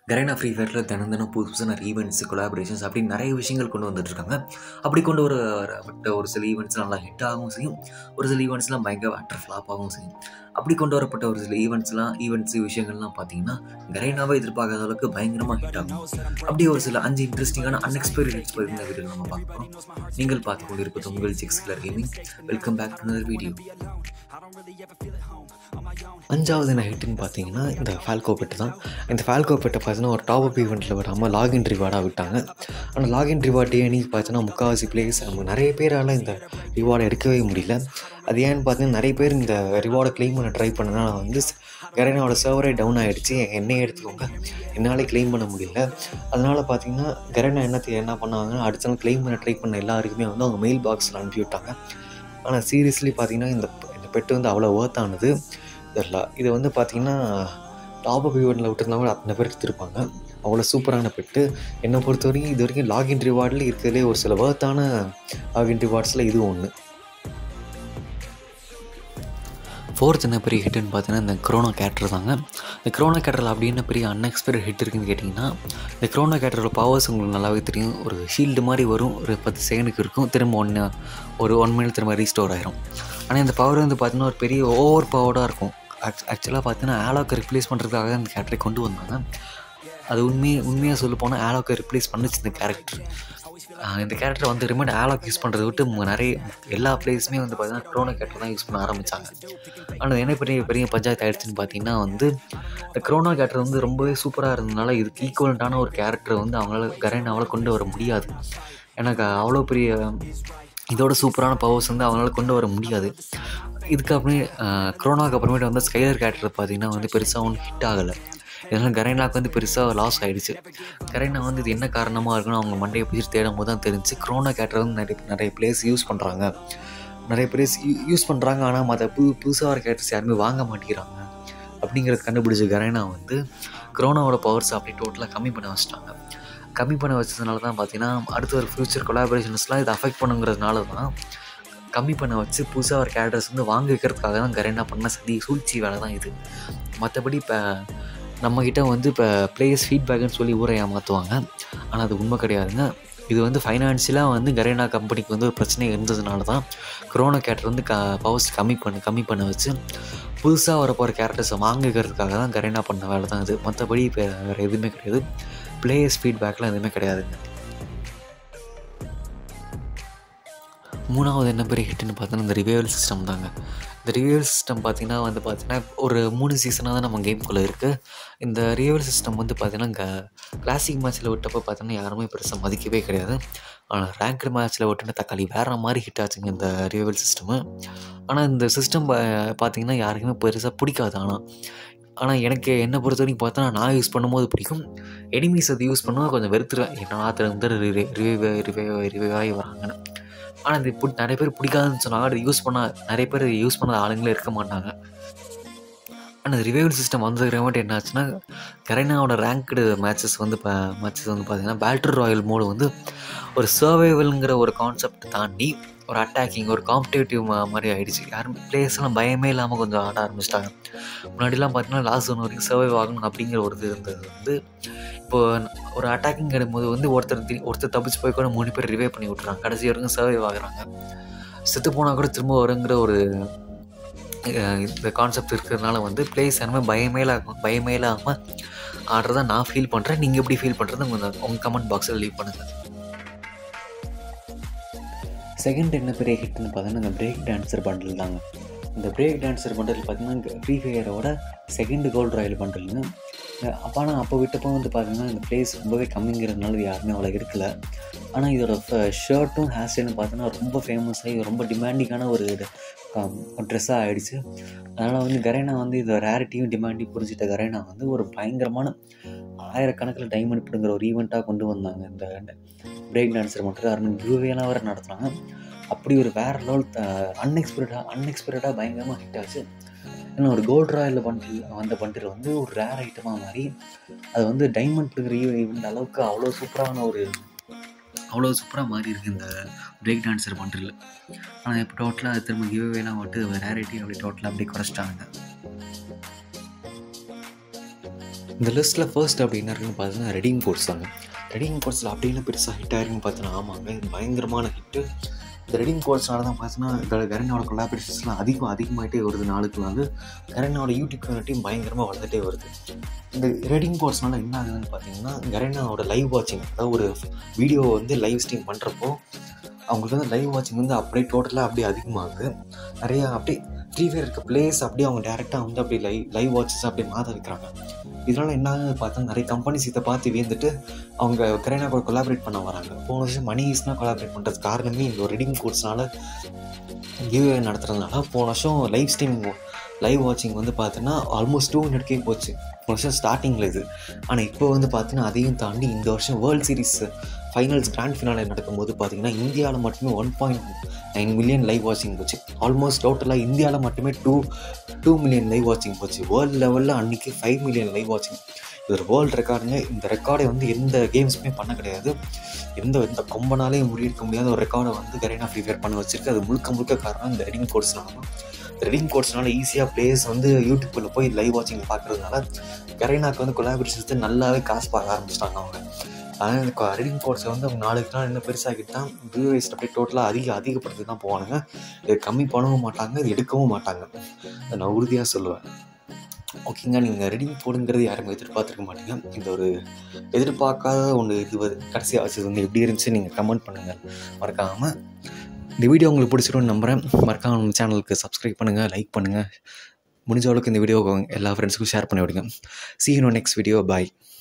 கரைனா free ஃபயரில் தினம் தினம் புதுசு புதுசாக நிறைய ஈவெண்ட்ஸ் கொலாபரேஷன்ஸ் அப்படி நிறைய விஷயங்கள் கொண்டு வந்துட்டுருக்காங்க அப்படி கொண்டு ஒரு பட்ட ஒரு சில ஈவெண்ட்ஸ் நல்லா ஹிட் ஆகவும் செய்யும் ஒரு சில ஈவெண்ட்ஸ்லாம் பயங்கர அட்டர் ஃப்ளாப் ஆகவும் செய்யும் அப்படி கொண்டு வரப்பட்ட ஒரு சில ஈவெண்ட்ஸ்லாம் ஈவெண்ட்ஸ் விஷயங்கள்லாம் பார்த்தீங்கன்னா கரைனாவே எதிர்பார்க்காத அளவுக்கு பயங்கரமாக ஹிட் ஆகும் அப்படி ஒரு சில அஞ்சு இன்ட்ரெஸ்டிங்கான அன்எக்ஸ்பீரியன்ஸ் பற்றி இந்த வீடியோ நம்ம பார்க்குறோம் நீங்கள் பார்த்து கொண்டு இருப்பது உங்கள் six clear gaming welcome back to video அஞ்சாவது என்ன ஹிட்டுன்னு பார்த்தீங்கன்னா இந்த ஃபால்கோ பெட்டு தான் இந்த ஃபால்கோ பெட்டை பார்த்தீங்கன்னா ஒரு டாப் அப் ஈவெண்ட்டில் வராமல் லாகின் ரிவார்டாக விட்டாங்க ஆனால் லாகின் ரிவார்டு ஏன்னு பார்த்தீங்கன்னா முக்கால்வாசி பிளேஸ் நம்ம நிறைய பேரால் இந்த ரிவார்டை எடுக்கவே முடியல அது ஏன்னு பார்த்தீங்கன்னா நிறைய பேர் இந்த ரிவார்டை க்ளைம் பண்ண ட்ரை பண்ணனால வந்து கரேனாவோட சர்வரே டவுன் ஆகிடுச்சு என்னையே எடுத்துக்கோங்க என்னாலே க்ளைம் பண்ண முடியல அதனால் பார்த்தீங்கன்னா கரேனா என்ன என்ன பண்ணாங்கன்னா அடுத்த நாள் க்ளைம் பண்ண ட்ரை பண்ண எல்லாருக்குமே வந்து அவங்க மெயில் பாக்ஸில் அனுப்பி விட்டாங்க ஆனால் சீரியஸ்லி பார்த்தீங்கன்னா இந்த இந்த பெட்டு வந்து அவ்வளோ ஒர்த் ஆனது தெரில இது வந்து பார்த்திங்கன்னா டாப் அப் ஈவெண்ட்டில் விட்டுருந்தா கூட அத்தனை பேர் எடுத்திருப்பாங்க அவ்வளோ சூப்பரான பெட்டு என்னை பொறுத்த வரைக்கும் இது வரைக்கும் லாகின் ரிவார்டில் இருக்கிறதுலே ஒரு சில ஒர்த்தான லாகின் ரிவார்ட்ஸில் இது ஒன்று ஃபோர்த் என்ன பெரிய ஹிட்டுன்னு பார்த்தீங்கன்னா இந்த க்ரோனோ கேரக்டர் தாங்க இந்த க்ரோனோ கேரக்டரில் அப்படி என்ன பெரிய அன்எக்ஸ்பெக்டட் ஹிட் இருக்குன்னு கேட்டிங்கன்னா இந்த க்ரோனோ கேரக்டரோட பவர்ஸ் உங்களுக்கு நல்லாவே தெரியும் ஒரு ஷீல்டு மாதிரி வரும் ஒரு பத்து செகண்டுக்கு இருக்கும் திரும்ப ஒன்று ஒரு ஒன் மினிட் திரும்ப ரீஸ்டோர் ஆயிரும் ஆனால் இந்த பவர் வந்து பார்த்திங்கன்னா ஒரு பெரிய ஓவர் பவர்டாக இருக்கும் ஆக்ச் ஆக்சுவலாக பார்த்தீங்கன்னா ஆலோக்கை ரிப்ளேஸ் பண்ணுறதுக்காக இந்த கேரக்டரை கொண்டு வந்தாங்க அது உண்மையை உண்மையாக சொல்ல போனால் ஆலோக்கை ரிப்ளேஸ் பண்ணுச்சு இந்த கேரக்டர் இந்த கேரக்டர் வந்து ரிமைண்ட் ஆலாக் யூஸ் பண்ணுறதை விட்டு நிறைய எல்லா பிளேஸுமே வந்து பார்த்தீங்கன்னா க்ரோனோ கேரக்டர் தான் யூஸ் பண்ண ஆரம்பித்தாங்க ஆனால் என்ன பெரிய பெரிய பஞ்சாயத்து ஆகிடுச்சுன்னு பார்த்தீங்கன்னா வந்து இந்த க்ரோனோ கேரக்டர் வந்து ரொம்பவே சூப்பராக இருந்ததுனால இதுக்கு ஈக்குவலண்ட்டான ஒரு கேரக்டர் வந்து அவங்களால கரைனாவால் கொண்டு வர முடியாது எனக்கு அவ்வளோ பெரிய இதோட சூப்பரான பவர்ஸ் வந்து அவங்களால கொண்டு வர முடியாது இதுக்கு அப்புறமே க்ரோனாக்கு அப்புறமேட்டு வந்து ஸ்கைலர் கேரக்டர் பார்த்திங்கன்னா வந்து பெருசாக ஒன்றும் ஹிட் ஆகலை இதனால் கரைனாக்கு வந்து பெருசாக லாஸ் ஆகிடுச்சு கரைனா வந்து இது என்ன காரணமாக இருக்குன்னு அவங்க மண்டையை பிடிச்சி தேடும் போது தான் தெரிஞ்சு க்ரோனா கேரக்டர் வந்து நிறைய நிறைய பிளேஸ் யூஸ் பண்ணுறாங்க நிறைய பிளேஸ் யூஸ் பண்ணுறாங்க ஆனால் மற்ற புது புதுசாக வர கேரக்டர்ஸ் யாருமே வாங்க மாட்டேங்கிறாங்க அப்படிங்கிறது கண்டுபிடிச்ச கரைனா வந்து க்ரோனாவோட பவர்ஸ் அப்படி டோட்டலாக கம்மி பண்ண வச்சிட்டாங்க கம்மி பண்ண வச்சதுனால தான் பார்த்தீங்கன்னா அடுத்த ஒரு ஃப்யூச்சர் கொலாபரேஷன்ஸ்லாம் இதை அஃபெக்ட் பண்ணுங்கிறதுனால தான் கம்மி பண்ண வச்சு புதுசாக ஒரு கேரக்டர்ஸ் வந்து வாங்க வைக்கிறதுக்காக தான் கரைனா பண்ண சதி சூழ்ச்சி வேலை தான் இது மற்றபடி இப்போ நம்மக்கிட்ட வந்து இப்போ பிளேயர்ஸ் ஃபீட்பேக்குன்னு சொல்லி ஊரை ஏமாற்றுவாங்க ஆனால் அது உண்மை கிடையாதுங்க இது வந்து ஃபைனான்ஷியலாக வந்து கரேனா கம்பெனிக்கு வந்து ஒரு பிரச்சனை இருந்ததுனால தான் கொரோனா கேரக்டர் வந்து க பவர்ஸ் கம்மி பண்ண கம்மி பண்ண வச்சு புதுசாக வர போகிற கேரக்டர்ஸை வாங்கிக்கிறதுக்காக தான் கரேனா பண்ண வேலை தான் இது மற்றபடி இப்போ வேறு எதுவுமே கிடையாது பிளேயர்ஸ் ஃபீட்பேக்லாம் எதுவுமே கிடையாதுங்க மூணாவது என்ன பெரிய ஹிட்னு பார்த்தோன்னா இந்த ரிவைவல் சிஸ்டம் தாங்க இந்த ரிவைவல் சிஸ்டம் பார்த்திங்கன்னா வந்து பார்த்திங்கன்னா ஒரு மூணு சீசனாக தான் நம்ம கேம்குள்ளே இருக்குது இந்த ரிவைவல் சிஸ்டம் வந்து பார்த்திங்கன்னா க கிளாசிக் மேட்ச்சில் விட்டப்போ பார்த்தீங்கன்னா யாருமே பெருசாக மதிக்கவே கிடையாது ஆனால் ரேங்க்டு மேட்ச்சில் விட்டுன தக்காளி வேறு மாதிரி ஹிட் ஆச்சுங்க இந்த ரிவைவல் சிஸ்டமு ஆனால் இந்த சிஸ்டம் பார்த்திங்கன்னா யாருக்குமே பெருசாக பிடிக்காது ஆனால் ஆனால் எனக்கு என்னை பொறுத்த வரைக்கும் பார்த்தா நான் யூஸ் பண்ணும்போது பிடிக்கும் எனிமீஸ் அது யூஸ் பண்ணும்போது கொஞ்சம் வெறுத்துருவேன் என்ன வந்து ரிவைவ் ரிவைவ் ரிவைவ் ஆகி வராங்கன்னு ஆனால் இது இப்படி நிறைய பேர் பிடிக்காதுன்னு சொன்னாங்க அது யூஸ் பண்ணால் நிறைய பேர் யூஸ் பண்ணாத ஆளுங்களே இருக்க மாட்டாங்க ஆனால் ரிவைவல் சிஸ்டம் வந்ததுக்கு என்ன ஆச்சுன்னா கரைனாவோட ரேங்க்டு மேட்சஸ் வந்து இப்போ மேட்சஸ் வந்து பார்த்திங்கன்னா பேட்டர் ராயல் மோடு வந்து ஒரு சர்வைவலுங்கிற ஒரு கான்செப்ட் தாண்டி ஒரு அட்டாக்கிங் ஒரு காம்படேட்டிவ் மாதிரி ஆகிடுச்சு யாரும் பிளேயர்ஸ்லாம் பயமே இல்லாமல் கொஞ்சம் ஆட ஆரம்பிச்சிட்டாங்க முன்னாடிலாம் பார்த்தீங்கன்னா லாஸ்ட் ஒன் வரைக்கும் சர்வைவ் ஆகணும் அப்படிங்கிற ஒரு இது இருந்தது வந்து இப்போது ஒரு அட்டாக்கிங் எடுக்கும்போது வந்து ஒருத்தர் ஒருத்தர் தப்பிச்சு போய் கூட மூணு பேர் ரிவைவ் பண்ணி விட்றாங்க கடைசி வரைக்கும் சர்வைவ் ஆகுறாங்க செத்து போனால் கூட திரும்ப வருங்கிற ஒரு இந்த கான்செப்ட் இருக்கிறதுனால வந்து பிளேஸ் யாருமே பயமே இல்லாமல் பயமே இல்லாமல் ஆடுறதா நான் ஃபீல் பண்ணுறேன் நீங்கள் எப்படி ஃபீல் பண்ணுறது உங்கள் உங்கள் கமெண்ட் பாக்ஸில் லீவ் பண்ணுங்கள் செகண்ட் என்ன பெரிய ஹிட்னு பார்த்தீங்கன்னா இந்த பிரேக் டான்ஸர் பண்டில் தாங்க இந்த பிரேக் டான்ஸர் பண்டில் பார்த்தீங்கன்னா ஃப்ரீ ஃபயரோட செகண்ட் கோல்டு ராயல் பண்டில்னு அப்போ ஆனால் அப்போ விட்டப்போ வந்து பார்த்தீங்கன்னா இந்த ப்ளேஸ் ரொம்பவே கம்மிங்கிறதுனால இது யாருமே அவ்வளோ இருக்கல ஆனால் இதோட ஷர்ட்டும் ஹேர் ஸ்டைலும் பார்த்தீங்கன்னா ரொம்ப ஃபேமஸ் ஆகி ரொம்ப டிமாண்டிங்கான ஒரு ட்ரெஸ்ஸாக ஆகிடுச்சு அதனால் வந்து கரேனா வந்து இந்த ரேரிட்டியும் டிமாண்டையும் புரிஞ்சிட்ட கரேனா வந்து ஒரு பயங்கரமான ஆயிரக்கணக்கில் டைமண்ட் பிடுங்கிற ஒரு ஈவெண்ட்டாக கொண்டு வந்தாங்க இந்த பிரேக் டான்ஸர் மட்டும் யாருமே கியூவேலாம் வேறு நடத்துகிறாங்க அப்படி ஒரு வேறு லெவல் அன்எக்ஸ்பெக்டடாக அன்எக்ஸ்பெக்டடாக பயங்கரமாக ஹிட் ஆச்சு ஏன்னா ஒரு கோல்ட் ராயல் பண்டில் வந்த பண்டில் வந்து ஒரு ரேர் ஐட்டமாக மாறி அது வந்து டைமண்ட் பிடுங்கிற ஈவெண்ட் அளவுக்கு அவ்வளோ சூப்பரான ஒரு அவ்வளோ சூப்பராக மாறி இருக்குது இந்த பிரேக் டான்ஸர் பண்டில் ஆனால் இப்போ டோட்டலாக திரும்ப கிவ்வேலாம் வந்துட்டு ரேரிட்டி அப்படி டோட்டலாக அப்படியே குறைச்சிட்டாங்க இந்த லிஸ்ட்டில் ஃபர்ஸ்ட் அப்படி என்ன இருக்குன்னு பார்த்தீங்கன்னா ரெடிங் கோர்ஸ் தாங்க ரெடிங் கோர்ஸில் அப்படின்னு பெருசாக ஹிட் ஆயிருக்குன்னு பார்த்தீங்கன்னா ஆமாங்க இது பயங்கரமான ஹிட்டு இந்த ரெடிங் கோர்ஸ்னால தான் பார்த்தீங்கன்னா இதோட கரண்டோட கொலாபரேஷன்ஸ்லாம் அதிகம் அதிகமாகிட்டே வருது நாளுக்கு நாள் கரண்டோட யூடியூப் கம்யூனிட்டியும் பயங்கரமாக வளர்ந்துட்டே வருது இந்த ரெடிங் கோர்ஸ்னால என்ன ஆகுதுன்னு பார்த்தீங்கன்னா கரண்டாவோட லைவ் வாட்சிங் அதாவது ஒரு வீடியோ வந்து லைவ் ஸ்ட்ரீம் பண்ணுறப்போ அவங்களுக்கு வந்து லைவ் வாட்சிங் வந்து அப்படியே டோட்டலாக அப்படியே அதிகமாகுது நிறையா அப்படியே ஃப்ரீ ஃபயர் இருக்க பிளேஸ் அப்படியே அவங்க டேரெக்டாக வந்து அப்படியே லைவ் லைவ் வாட்சஸ் அப்படியே மாற்ற வைக்கிறாங்க இதனால் என்ன ஆகுது பார்த்தா நிறைய கம்பெனிஸ் இதை பார்த்து வியந்துட்டு அவங்க கரைனா கூட கொலாபரேட் பண்ண வராங்க போன வருஷம் மணி ஈஸ்னால் கொலாபரேட் பண்ணுறது காரணமே இந்த ஒரு ரெடிங் கோர்ஸ்னால கிவ்வே நடத்துறதுனால போன வருஷம் லைவ் ஸ்ட்ரீமிங் லைவ் வாட்சிங் வந்து பார்த்தீங்கன்னா ஆல்மோஸ்ட் டூ ஹண்ட்ரட் கே போச்சு போன வருஷம் ஸ்டார்டிங்கில் இது ஆனால் இப்போ வந்து பார்த்தீங்கன்னா அதையும் தாண்டி இந்த வருஷம் world series finals grand finale நடக்கும்போது பார்த்தீங்கன்னா இந்தியாவில் மட்டுமே one point nine million live வாட்சிங் போச்சு ஆல்மோஸ்ட் டோட்டலாக இந்தியாவில் மட்டுமே டூ டூ மில்லியன் லைவ் வாட்சிங் போச்சு வேர்ல்டு லெவலில் அன்றைக்கி ஃபைவ் மில்லியன் லைவ் வாட்சிங் இது ஒரு வேர்ல்டு ரெக்கார்டுங்க இந்த ரெக்கார்டை வந்து எந்த கேம்ஸுமே பண்ண கிடையாது எந்த எந்த கொம்பனாலே முறியடிக்க முடியாத ஒரு ரெக்கார்டை வந்து கரீனா ஃப்ரீ ஃபயர் பண்ண வச்சிருக்கு அது முழுக்க முழுக்க காரணம் இந்த ரெடிங் கோர்ஸ்னால தான் ரெடிங் கோர்ஸ்னால ஈஸியாக பிளேயர்ஸ் வந்து யூடியூப்பில் போய் லைவ் வாட்சிங் பார்க்குறதுனால கரீனாக்கு வந்து கொலாபரேஷன்ஸ் நல்லாவே காசு பார்க்க ஆரம்பிச்சிட்டாங்க அவங்க அதனால் இந்த ரெடிங் கோர்ஸை வந்து அவங்க நாளுக்கு நாள் இன்னும் பெருசாகிட்டு தான் வியூவேஸ்ட் அப்படியே டோட்டலாக அதிக அதிகப்படுத்தி தான் போவானுங்க இது கம்மி பண்ணவும் மாட்டாங்க இது எடுக்கவும் மாட்டாங்க அதை நான் உறுதியாக சொல்லுவேன் ஓகேங்க நீங்கள் ரெடிங் போடுங்கிறது யாரும் எதிர்பார்த்துருக்க மாட்டீங்க இந்த ஒரு எதிர்பார்க்காத ஒன்று இது வந்து கடைசியாக வச்சது வந்து எப்படி இருந்துச்சு நீங்கள் கமெண்ட் பண்ணுங்கள் மறக்காமல் இந்த வீடியோ உங்களுக்கு பிடிச்சிரும்னு நம்புகிறேன் மறக்காம நம்ம சேனலுக்கு சப்ஸ்கிரைப் பண்ணுங்கள் லைக் பண்ணுங்கள் முடிஞ்ச அளவுக்கு இந்த வீடியோ எல்லா ஃப்ரெண்ட்ஸுக்கும் ஷேர் பண்ணி விடுங்க see you next video bye